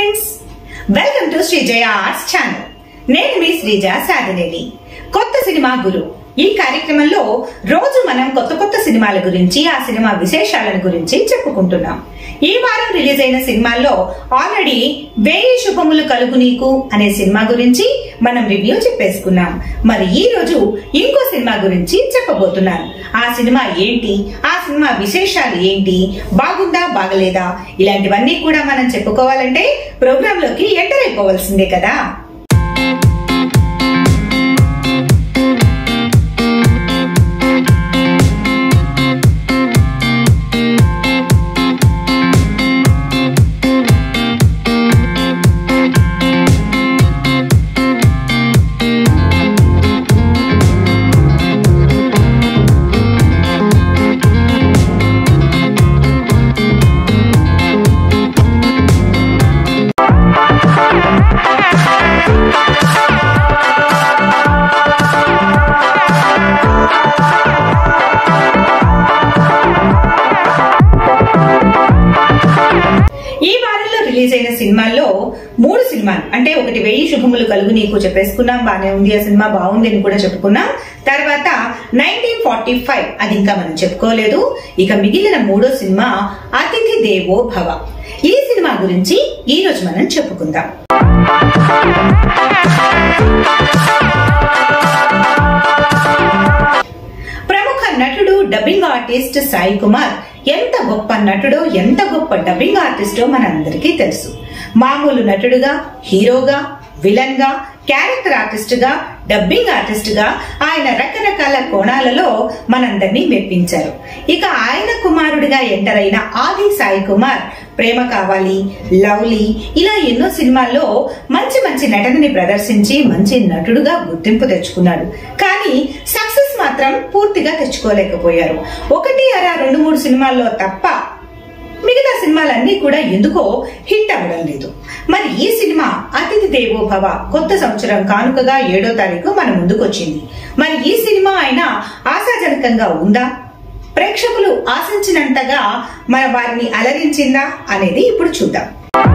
friends welcome to Sreejaya arts channel నేను మీ శ్రీజ సాధనేని కొత్త సినిమా గురు ఈ కార్యక్రమంలో రోజు మనం కొత్త కొత్త సినిమాల గురించి ఆ సినిమా విశేషాలను గురించి చెప్పుకుంటున్నాం ఈ వారం రిలీజ్ అయిన సినిమాల్లో ఆల్రెడీ వేయి శుభములు కలుగు నీకు అనే సినిమా గురించి మనం రివ్యూ చెప్పేసుకున్నాం మరి ఈ రోజు ఇంకో సినిమా గురించి చెప్పబోతున్నాను ఆ సినిమా ఏంటి ఆ సినిమా విశేషాలు ఏంటి బాగుందా బాగలేదా ఇలాంటివన్నీ కూడా మనం చెప్పుకోవాలంటే ప్రోగ్రామ్ లోకి ఎంటర్ అయిపోవాల్సిందే కదా ఈ వారంలో రిలీజ్ అయిన సినిమాల్లో మూడు సినిమాలు అంటే ఒకటి వెయ్యి శుభములు కలుగు నీకు చెప్పేసుకున్నాం బానే ఉంది ఆ సినిమా బాగుంది అని కూడా చెప్పుకున్నాం తర్వాత నైన్టీన్ ఫార్టీ ఫైవ్ అది ఇంకా మనం చెప్పుకోలేదు ఇక మిగిలిన మూడో సినిమా అతిథి దేవో భవ ఈ సినిమా గురించి ఈ రోజు మనం చెప్పుకుందాం ప్రముఖ నటుడు డబ్బింగ్ ఆర్టిస్ట్ సాయి కుమార్ ఎంత గొప్ప నటుడో ఎంత గొప్ప డబ్బింగ్ ఆర్టిస్టో మనందరికీ తెలుసు మామూలు నటుడుగా హీరోగా విలన్ గా క్యారెక్టర్ ఆర్టిస్ట్ గా డబ్బింగ్ ఆర్టిస్ట్ గా ఆయన రకరకాల కోణాలలో మనందరినీ మెప్పించారు ఇక ఆయన కుమారుడిగా ఎంటర్ అయిన ఆది సాయి కుమార్ ప్రేమ కావాలి లవ్లీ ఇలా ఎన్నో సినిమాల్లో మంచి మంచి నటనని ప్రదర్శించి మంచి నటుడుగా గుర్తింపు తెచ్చుకున్నాడు కానీ సక్సెస్ మాత్రం పూర్తిగా తెచ్చుకోలేకపోయారు ఒకటి అరా రెండు మూడు సినిమాల్లో తప్ప మిగతా సినిమాలన్నీ కూడా ఎందుకో హిట్ అవ్వడం లేదు మరి ఈ సినిమా అతిథి దేవో భవ కొత్త సంవత్సరం కానుకగా ఏడో తారీఖు మన ముందుకొచ్చింది మరి ఈ సినిమా అయినా ఆశాజనకంగా ఉందా ప్రేక్షకులు ఆశించినంతగా మన వారిని అలరించిందా అనేది ఇప్పుడు చూద్దాం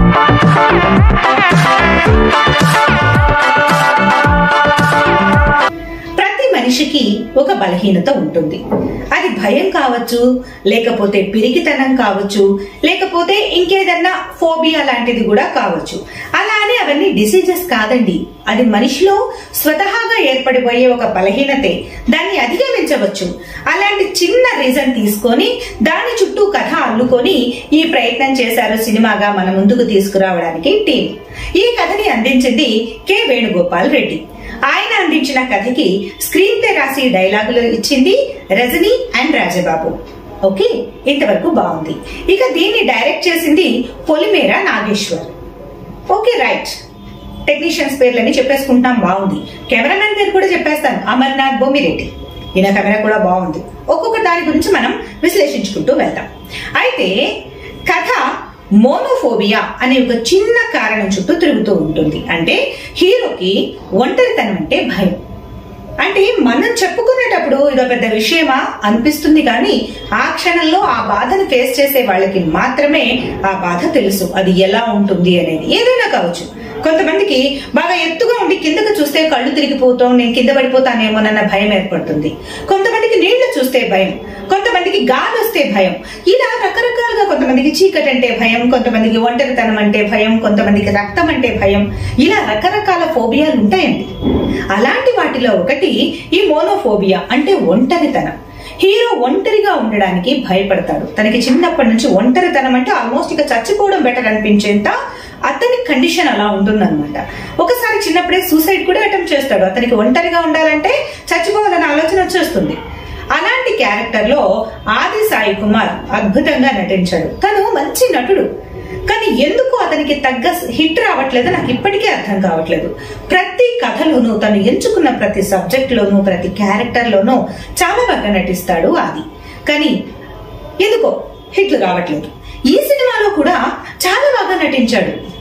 ప్రతి మనిషికి ఒక బలహీనత ఉంటుంది అది భయం కావచ్చు లేకపోతే పిరికితనం కావచ్చు లేకపోతే ఇంకేదన్నా ఫోబియా లాంటిది కూడా కావచ్చు అలా అని అవన్నీ డిసీజెస్ కాదండి అది మనిషిలో స్వతహాగా ఏర్పడిపోయే ఒక బలహీనతే దాన్ని అధిగమించవచ్చు అలాంటి చిన్న రీజన్ తీసుకొని దాని చుట్టూ కథ అల్లుకొని ఈ ప్రయత్నం చేశారు సినిమాగా మన ముందుకు తీసుకురావడానికి టీం ఈ కథని అందించింది కె వేణుగోపాల్ రెడ్డి ఆయన అందించిన కథకి స్క్రీన్ పే రాసి డైలాగులు ఇచ్చింది రజనీ అండ్ రాజబాబు ఓకే ఇంతవరకు బాగుంది ఇక దీన్ని డైరెక్ట్ చేసింది Polimera Nageshwar okay right technicians పేర్లని చెప్పేసుకుంటాం బాగుంది కెమెరామెన్ పేరు కూడా చెప్పేస్తాను అమర్నాథ్ బొమ్మిరెడ్డి ఈయన కెమెరా కూడా బాగుంది ఒక్కొక్క దాని గురించి మనం విశ్లేషించుకుంటూ వెళ్తాం అయితే కథ మోనోఫోబియా అనే ఒక చిన్న కారణం చుట్టూ తిరుగుతూ ఉంటుంది అంటే హీరోకి ఒంటరితనం అంటే భయం అంటే మనం చెప్పుకునేటప్పుడు ఇదో పెద్ద విషయమా అనిపిస్తుంది కానీ ఆ క్షణంలో ఆ బాధను ఫేస్ చేసే వాళ్ళకి మాత్రమే ఆ బాధ తెలుసు అది ఎలా ఉంటుంది అనేది ఏదైనా కావచ్చు కొంతమందికి బాగా ఎత్తుగా ఉండి కిందకు చూస్తే కళ్ళు తిరిగిపోతాం నేను కింద పడిపోతానేమోనన్న భయం ఏర్పడుతుంది కొంతమందికి నీళ్లు చూస్తే భయం కొంతమందికి గాలి వస్తే భయం ఇలా రకరకాలుగా కొంతమందికి చీకటి అంటే భయం కొంతమందికి ఒంటరితనం అంటే భయం కొంతమందికి రక్తం అంటే భయం ఇలా రకరకాల ఫోబియాలు ఉంటాయండి అలాంటి వాటిలో ఒకటి ఈ మోనోఫోబియా అంటే ఒంటరితనం హీరో ఒంటరిగా ఉండడానికి భయపడతాడు తనకి చిన్నప్పటి నుంచి ఒంటరితనం అంటే ఆల్మోస్ట్ ఇక చచ్చిపోవడం బెటర్ అనిపించేంత అతని కండిషన్ అలా ఉంటుందన్నమాట ఒకసారి చిన్నప్పుడే సూసైడ్ కూడా అటెంప్ట్ చేస్తాడు అతనికి ఒంటరిగా ఉండాలంటే చచ్చిపోవాలనే ఆలోచన వచ్చేస్తుంది అలాంటి క్యారెక్టర్ లో ఆది సాయి కుమార్ అద్భుతంగా నటించాడు తను మంచి నటుడు కానీ ఎందుకు అతనికి తగ్గ హిట్ రావట్లేదు నాకు ఇప్పటికీ అర్థం కావట్లేదు ప్రతి కథలోనూ తను ఎంచుకున్న ప్రతి సబ్జెక్ట్ లోనూ ప్రతి క్యారెక్టర్ లోనూ చాలా బాగా నటిస్తాడు ఆది కానీ ఎందుకో హిట్లు కావట్లేదు ఈ సినిమాలో కూడా చాలా బాగా నటించాడు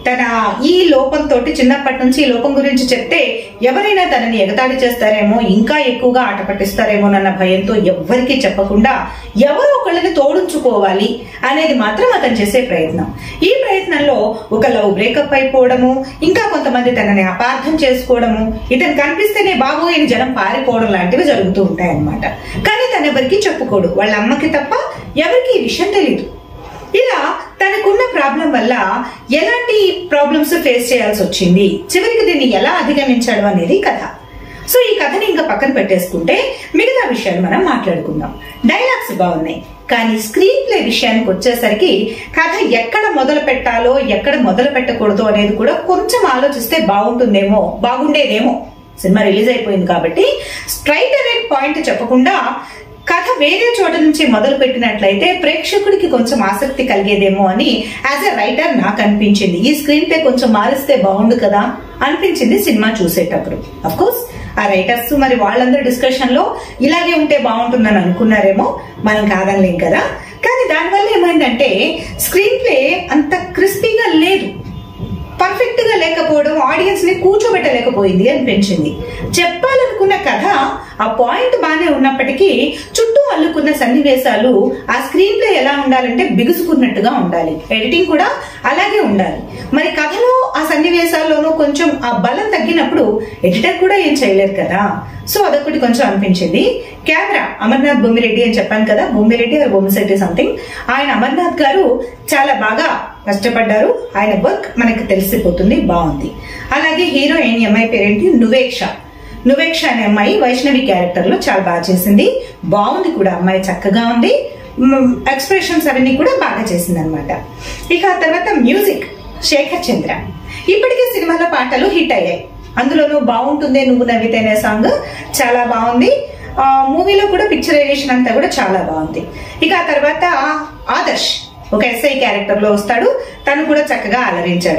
తన ఈ లోపంతో చిన్నప్పటి నుంచి ఈ లోపం గురించి చెప్తే ఎవరైనా తనని ఎగతాళి చేస్తారేమో ఇంకా ఎక్కువగా ఆట పట్టిస్తారేమోనన్న భయంతో ఎవ్వరికీ చెప్పకుండా ఎవరో ఒకళ్ళని తోడుంచుకోవాలి అనేది మాత్రం అతను చేసే ప్రయత్నం ఈ ప్రయత్నంలో ఒక లవ్ బ్రేకప్ అయిపోవడము ఇంకా కొంతమంది తనని అపార్థం చేసుకోవడము ఇతను కనిపిస్తేనే బాగోయని జనం పారిపోవడం లాంటివి జరుగుతూ ఉంటాయన్నమాట కానీ తను ఎవరికి చెప్పుకోడు వాళ్ళ అమ్మకి తప్ప ఎవరికి ఈ విషయం తెలియదు ఇలా తనకున్న ప్రాబ్లం వల్ల ఎలాంటి ప్రాబ్లమ్స్ ఫేస్ చేయాల్సి వచ్చింది చివరికి దీన్ని ఎలా అధిగమించాడు అనేది కథ సో ఈ కథని ఇంకా పక్కన పెట్టేసుకుంటే మిగతా విషయాలు మనం మాట్లాడుకుందాం డైలాగ్స్ బాగున్నాయి కానీ స్క్రీన్ ప్లే విషయానికి వచ్చేసరికి కథ ఎక్కడ మొదలు పెట్టాలో ఎక్కడ మొదలు పెట్టకూడదు అనేది కూడా కొంచెం ఆలోచిస్తే బాగుంటుందేమో బాగుండేదేమో సినిమా రిలీజ్ అయిపోయింది కాబట్టి స్ట్రైట్ అనే పాయింట్ చెప్పకుండా కథ వేరే చోట నుంచి మొదలు పెట్టినట్లయితే ప్రేక్షకుడికి కొంచెం ఆసక్తి కలిగేదేమో అని యాజ్ ఎ రైటర్ నాకు అనిపించింది ఈ స్క్రీన్ ప్లే కొంచెం మారిస్తే బాగుండు కదా అనిపించింది సినిమా చూసేటప్పుడు అఫ్ కోర్స్ ఆ రైటర్స్ మరి వాళ్ళందరూ డిస్కషన్ లో ఇలాగే ఉంటే బాగుంటుందని అనుకున్నారేమో మనం కాదనలేం కదా కానీ దానివల్ల ఏమైందంటే స్క్రీన్ ప్లే అంత క్రిస్పీగా లేదు పర్ఫెక్ట్ గా లేకపోవడం ఆడియన్స్ ని కూర్చోబెట్టలేకపోయింది అనిపించింది చెప్పాలనుకున్న కథ ఆ పాయింట్ బాగానే ఉన్నప్పటికీ చుట్టూ అల్లుకున్న సన్నివేశాలు ఆ స్క్రీన్ ప్లే ఎలా ఉండాలంటే బిగుసుకున్నట్టుగా ఉండాలి ఎడిటింగ్ కూడా అలాగే ఉండాలి మరి కథలో ఆ సన్నివేశాల్లోనూ కొంచెం ఆ బలం తగ్గినప్పుడు ఎడిటర్ కూడా ఏం చేయలేరు కదా సో అదొకటి కొంచెం అనిపించింది కెమెరా అమర్నాథ్ బొమ్మిరెడ్డి అని చెప్పాను కదా బొమ్మిరెడ్డి ఆర్ బొమ్మిశెట్టి సంథింగ్ ఆయన అమర్నాథ్ గారు చాలా బాగా కష్టపడ్డారు ఆయన వర్క్ మనకి తెలిసిపోతుంది బాగుంది అలాగే హీరోయిన్ ఈ అమ్మాయి పేరేంటి నువేక్ష నువేక్ష అనే అమ్మాయి వైష్ణవి క్యారెక్టర్ లో చాలా బాగా చేసింది బాగుంది కూడా అమ్మాయి చక్కగా ఉంది ఎక్స్ప్రెషన్స్ అవన్నీ కూడా బాగా చేసింది అనమాట ఇక ఆ తర్వాత మ్యూజిక్ శేఖర్ చంద్ర ఇప్పటికే సినిమాలో పాటలు హిట్ అయ్యాయి అందులోనూ బాగుంటుందే నువ్వు నవ్వితేనే సాంగ్ చాలా బాగుంది ఆ మూవీలో కూడా పిక్చరైజేషన్ అంతా కూడా చాలా బాగుంది ఇక ఆ తర్వాత ఆదర్శ్ ఒక ఎస్ఐ క్యారెక్టర్ లో వస్తాడు తను కూడా చక్కగా అలరించాడు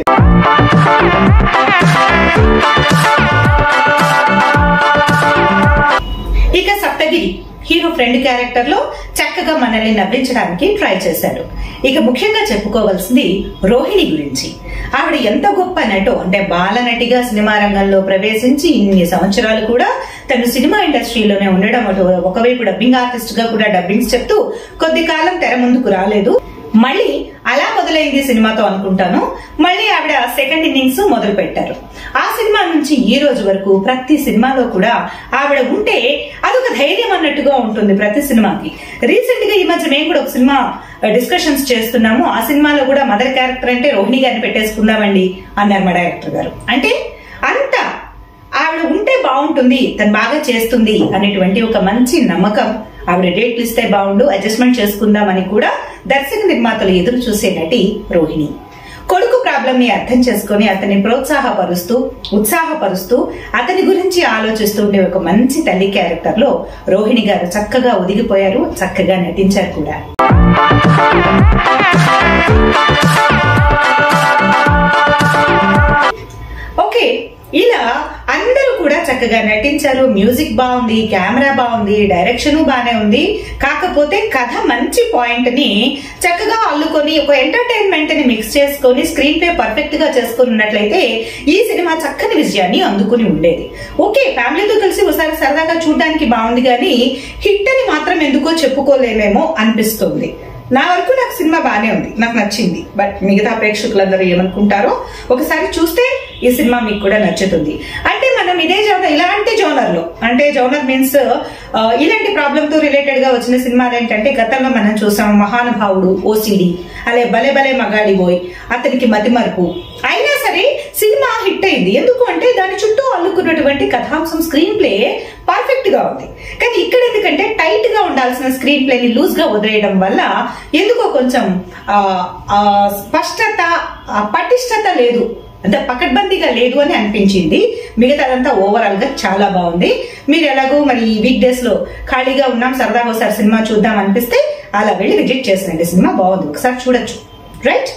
ఇక సప్తగిరి హీరో ఫ్రెండ్ క్యారెక్టర్ లో చక్కగా మనల్ని నవ్వించడానికి ట్రై చేశాడు ఇక ముఖ్యంగా చెప్పుకోవాల్సింది రోహిణి గురించి ఆవిడ ఎంత గొప్ప నటో అంటే బాల నటిగా సినిమా రంగంలో ప్రవేశించి ఇన్ని సంవత్సరాలు కూడా తను సినిమా ఇండస్ట్రీలోనే ఉండడం అటు ఒకవైపు డబ్బింగ్ ఆర్టిస్ట్ గా కూడా డబ్బింగ్స్ చెప్తూ కొద్ది కాలం తెర ముందుకు రాలేదు మళ్ళీ అలా మొదలైంది సినిమాతో అనుకుంటాను మళ్ళీ ఆవిడ సెకండ్ ఇన్నింగ్స్ మొదలు పెట్టారు ఆ సినిమా నుంచి ఈ రోజు వరకు ప్రతి సినిమాలో కూడా ఆవిడ ఉంటే అదొక ధైర్యం అన్నట్టుగా ఉంటుంది ప్రతి సినిమాకి రీసెంట్ గా ఈ మధ్య మేము కూడా ఒక సినిమా డిస్కషన్స్ చేస్తున్నాము ఆ సినిమాలో కూడా మదర్ క్యారెక్టర్ అంటే రోహిణి గారిని పెట్టేసుకుందామండి అన్నారు మా డైరెక్టర్ గారు అంటే అంత ఆవిడ ఉంటే బాగుంటుంది తను బాగా చేస్తుంది అనేటువంటి ఒక మంచి నమ్మకం ఆవిడ డేట్లు ఇస్తే బాగుండు అడ్జస్ట్మెంట్ చేసుకుందామని కూడా దర్శక నిర్మాతలు ఎదురు చూసే నటి రోహిణి కొడుకు ప్రాబ్లం ని అర్థం చేసుకుని అతన్ని ప్రోత్సాహపరుస్తూ ఉత్సాహపరుస్తూ అతని గురించి ఆలోచిస్తూ ఉండే ఒక మంచి తల్లి క్యారెక్టర్ లో రోహిణి గారు చక్కగా ఒదిగిపోయారు చక్కగా నటించారు కూడా ఓకే ఇలా అందరూ కూడా చక్కగా నటించారు మ్యూజిక్ బాగుంది కెమెరా బాగుంది డైరెక్షన్ బాగానే ఉంది కాకపోతే కథ మంచి పాయింట్ ని చక్కగా అల్లుకొని ఒక ఎంటర్టైన్మెంట్ ని మిక్స్ చేసుకొని స్క్రీన్ ప్లే పర్ఫెక్ట్ గా చేసుకుని ఉన్నట్లయితే ఈ సినిమా చక్కని విజయాన్ని అందుకుని ఉండేది ఓకే ఫ్యామిలీతో కలిసి ఒకసారి సరదాగా చూడడానికి బాగుంది కానీ హిట్ అని మాత్రం ఎందుకో చెప్పుకోలేమేమో అనిపిస్తుంది నా వరకు నాకు సినిమా బాగానే ఉంది నాకు నచ్చింది బట్ మిగతా ప్రేక్షకులందరూ ఏమనుకుంటారో ఒకసారి చూస్తే ఈ సినిమా మీకు కూడా నచ్చుతుంది అంటే మనం ఇదే జోనర్ ఇలాంటి జోనర్ లో అంటే జోనర్ మీన్స్ ఇలాంటి ప్రాబ్లమ్ తో రిలేటెడ్ గా వచ్చిన సినిమాలు ఏంటంటే గతంలో మనం చూసాం మహానుభావుడు ఓసిడి అలే భలే భలే మగాడి బోయ్ అతనికి మతిమరుపు అయినా సరే సినిమా హిట్ అయింది ఎందుకు అంటే దాని చుట్టూ అల్లుకున్నటువంటి కథాంశం స్క్రీన్ ప్లే పర్ఫెక్ట్ గా ఉంది కానీ ఇక్కడ ఎందుకంటే టైట్ గా ఉండాల్సిన స్క్రీన్ ప్లే ని లూజ్ గా వదిలేయడం వల్ల ఎందుకో కొంచెం ఆ, ఆ, స్పష్టత ఆ, పటిష్టత లేదు అంటే పకడ్బందీగా లేదు అని అనిపించింది మిగతాదంతా ఓవరాల్ గా చాలా బాగుంది మీరు ఎలాగో మరి ఈ వీక్ డేస్ లో ఖాళీగా ఉన్నాం సరదాగా ఒకసారి సినిమా చూద్దాం అనిపిస్తే అలా వెళ్ళి విజిట్ చేసినండి సినిమా బాగుంది ఒకసారి చూడొచ్చు రైట్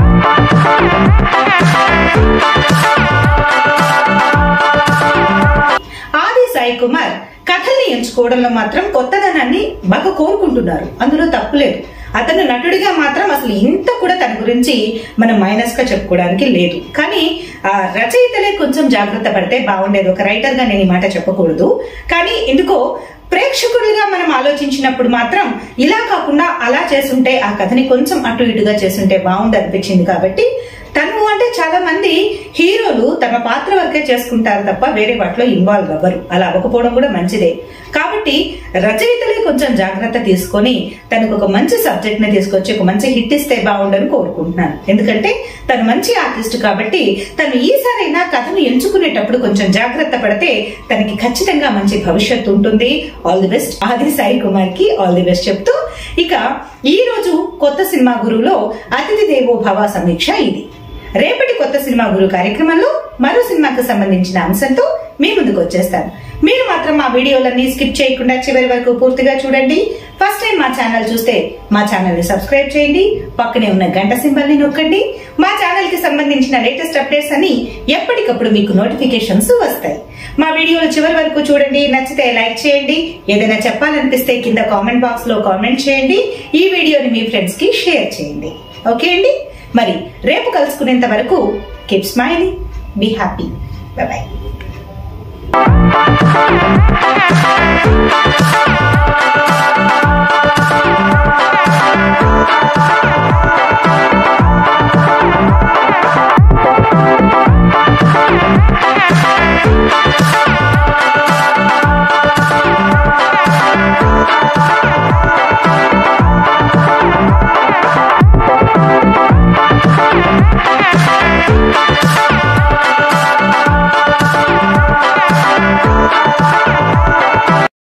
ఆది సాయి కుమార్ కథల్ని ఎంచుకోవడంలో మాత్రం కొత్తదనాన్ని బాగా కోరుకుంటున్నారు అందులో తప్పు లేదు అతను నటుడిగా మాత్రం అసలు ఇంత కూడా తన గురించి మనం మైనస్ గా చెప్పుకోవడానికి లేదు కానీ ఆ రచయితలే కొంచెం జాగ్రత్త పడితే బాగుండేది ఒక రైటర్ గా నేను ఈ మాట చెప్పకూడదు కానీ ఎందుకో ప్రేక్షకుడిగా మనం ఆలోచించినప్పుడు మాత్రం ఇలా కాకుండా అలా చేస్తుంటే ఆ కథని కొంచెం అటు ఇటుగా చేస్తుంటే బాగుంది అనిపించింది కాబట్టి తను అంటే చాలా మంది హీరోలు తమ పాత్ర వరకే చేసుకుంటారు తప్ప వేరే వాటిలో ఇన్వాల్వ్ అవ్వరు అలా అవ్వకపోవడం కూడా మంచిదే కాబట్టి రచయితలే కొంచెం జాగ్రత్త తీసుకొని తనకు ఒక మంచి సబ్జెక్ట్ ని తీసుకొచ్చి ఒక మంచి హిట్ ఇస్తే బాగుండని కోరుకుంటున్నాను ఎందుకంటే తను మంచి ఆర్టిస్ట్ కాబట్టి తను ఈసారైనా కథను ఎంచుకునేటప్పుడు కొంచెం జాగ్రత్త పడితే తనకి ఖచ్చితంగా మంచి భవిష్యత్తు ఉంటుంది ఆల్ ది బెస్ట్ ఆది సాయి కుమార్ కి ఆల్ ది బెస్ట్ చెప్తూ ఇక ఈ రోజు కొత్త సినిమా గురువులో అతిథి దేవో భవ సమీక్ష ఇది రేపటి కొత్త సినిమా గురు కార్యక్రమంలో మరో సినిమాకు సంబంధించిన అంశంతో మీ ముందుకు వచ్చేస్తాను మీరు మాత్రం మా వీడియోలన్నీ స్కిప్ చేయకుండా చివరి వరకు పూర్తిగా చూడండి ఫస్ట్ టైం మా ఛానల్ చూస్తే మా ఛానల్ ని సబ్స్క్రైబ్ చేయండి పక్కనే ఉన్న గంట సింబల్ ని నొక్కండి మా ఛానల్ కి సంబంధించిన లేటెస్ట్ అప్డేట్స్ అన్ని ఎప్పటికప్పుడు మీకు నోటిఫికేషన్స్ వస్తాయి మా వీడియోలు చివరి వరకు చూడండి నచ్చితే లైక్ చేయండి ఏదైనా చెప్పాలనిపిస్తే కింద కామెంట్ బాక్స్ లో కామెంట్ చేయండి ఈ వీడియోని మీ ఫ్రెండ్స్ కి షేర్ చేయండి ఓకే అండి మరి రేపు కలుసుకునేంత వరకు keep smiling be happy by